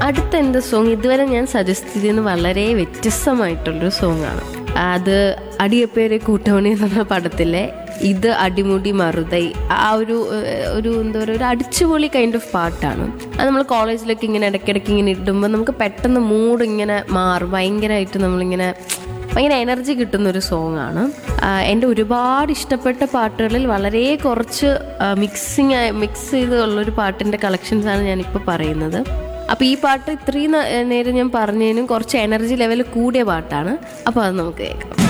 അടുത്ത എൻ്റെ സോങ് ഇതുവരെ ഞാൻ സജസ്റ്റ് ചെയ്തതിന് വളരെ വ്യത്യസ്തമായിട്ടുള്ളൊരു സോങ്ങാണ് അത് അടിയപ്പേരെ കൂട്ടമണി എന്ന് പറഞ്ഞ പടത്തിലെ ഇത് അടിമുടി മറുതൈ ആ ഒരു ഏഹ്, ഒരു എന്താ പറയുക ഒരു അടിച്ചുപൊളി കൈൻഡ് ഓഫ് പാട്ടാണ് അത് നമ്മൾ കോളേജിലൊക്കെ ഇങ്ങനെ ഇടയ്ക്കിടയ്ക്ക് ഇങ്ങനെ ഇടുമ്പോൾ നമുക്ക് പെട്ടെന്ന് മൂഡ് ഇങ്ങനെ മാറും ഭയങ്കരമായിട്ട് നമ്മളിങ്ങനെ ഭയങ്കര എനർജി കിട്ടുന്ന ഒരു സോങ് ആണ് എൻ്റെ ഒരുപാട് ഇഷ്ടപ്പെട്ട പാട്ടുകളിൽ വളരെ കുറച്ച് മിക്സിങ് മിക്സ് ചെയ്തുള്ളൊരു പാട്ടിൻ്റെ കളക്ഷൻസ് ആണ് ഞാനിപ്പോൾ പറയുന്നത് അപ്പോൾ ഈ പാട്ട് ഇത്രയും ന- നേരം ഞാൻ പറഞ്ഞതിനും കുറച്ച് എനർജി ലെവൽ കൂടിയ പാട്ടാണ് അപ്പോൾ അത് നമുക്ക് കേൾക്കാം